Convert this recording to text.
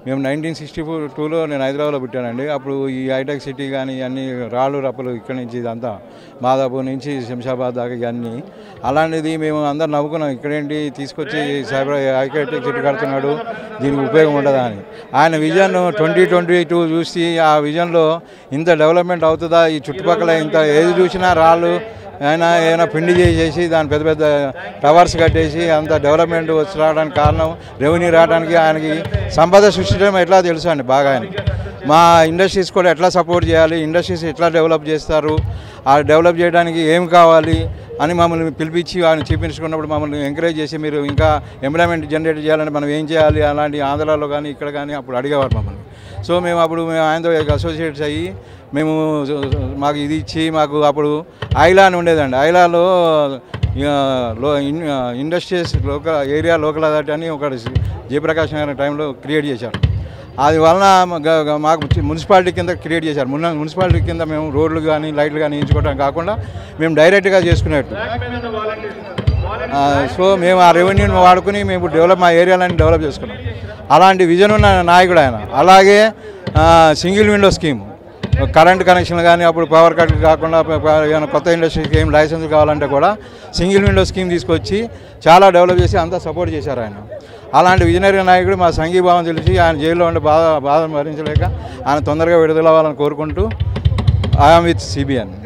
మేము nineteen sixty four టూలో నేను హైదరాబాద్లో పుట్టానండి అప్పుడు ఈ హైటెక్ సిటీ కానీ అన్ని రాళ్ళు రప్పలు ఇక్కడి నుంచి ఇదంతా మాదాపూర్ నుంచి శంషాబాద్ దాకా ఇవన్నీ అలాంటిది మేము అందరు నవ్వుకున్నాం ఇక్కడేంటి తీసుకొచ్చి సైబర్ హైటెక్ సిటీ కడుతున్నాడు దీనికి ఉపయోగం ఉండదా అని ఆయన విజన్ ట్వంటీ ట్వంటీ టూ చూసి ఆ విజన్లో ఇంత డెవలప్మెంట్ అవుతుందా ఈ చుట్టుపక్కల ఇంత ఏది చూసినా రాళ్ళు ఆయన ఏమైనా పిండి చేసేసి దాని పెద్ద పెద్ద టవర్స్ కట్టేసి అంత డెవలప్మెంట్ వచ్చి రావడానికి కారణం రెవెన్యూ రావడానికి ఆయనకి సంపద సృష్టించడం ఎట్లా తెలుసు అండి బాగా ఆయనకి మా ఇండస్ట్రీస్ కూడా ఎట్లా సపోర్ట్ చేయాలి ఇండస్ట్రీస్ ఎట్లా డెవలప్ చేస్తారు ఆ డెవలప్ చేయడానికి ఏం కావాలి అని మమ్మల్ని పిలిపించి ఆయన చూపించుకున్నప్పుడు మమ్మల్ని ఎంకరేజ్ చేసి మీరు ఇంకా ఎంప్లాయ్మెంట్ జనరేట్ చేయాలంటే మనం ఏం చేయాలి అలాంటి ఆంధ్రాలో కానీ ఇక్కడ కానీ అప్పుడు అడిగేవారు మమ్మల్ని సో మేము అప్పుడు మేము ఆయనతో అసోసియేట్స్ అయ్యి మేము మాకు ఇది ఇచ్చి మాకు అప్పుడు ఐలా అని ఉండేదండి ఐలాలో ఆ, లో ఇన్- ఆ, industries local area local authority అని ఒకటి జయప్రకాష్ నగర్ టైంలో క్రియేట్ చేశారు అది వలన గ- గ- మాకు చి- మున్సిపాలిటీ కింద క్రియేట్ చేశారు మున్న మున్సిపాలిటీ కింద మేము రోడ్లు కానీ లైట్లు కానీ వేయించుకోవడం కాకుండా మేము డైరెక్ట్గా చేసుకునేట్టు ఆ, సో మేము ఆ రెవెన్యూని వాడుకుని మేము డెవలప్ మా ఏరియాలని డెవలప్ చేసుకున్నాం అలాంటి విజన్ ఉన్న నాయకుడు ఆయన అలాగే ఆ, single window scheme current connection కానీ అప్పుడు పవర్ కట్ కాకుండా ప- ప- ఏమైనా కొత్త ఇండస్ట్రీకి ఏం లైసెన్స్ కావాలంటే కూడా సింగిల్ విండో స్కీమ్ తీసుకొచ్చి చాలా డెవలప్ చేసి అంతా సపోర్ట్ చేశారు ఆయన అలాంటి విజనరీ నాయకుడు మా సంఘీభావం తెలిసి ఆయన జైల్లో ఉండే బాధ బాధను భరించలేక ఆయన తొందరగా విడుదల అవ్వాలని కోరుకుంటూ ఐఎమ్ విత్ సిబిఎన్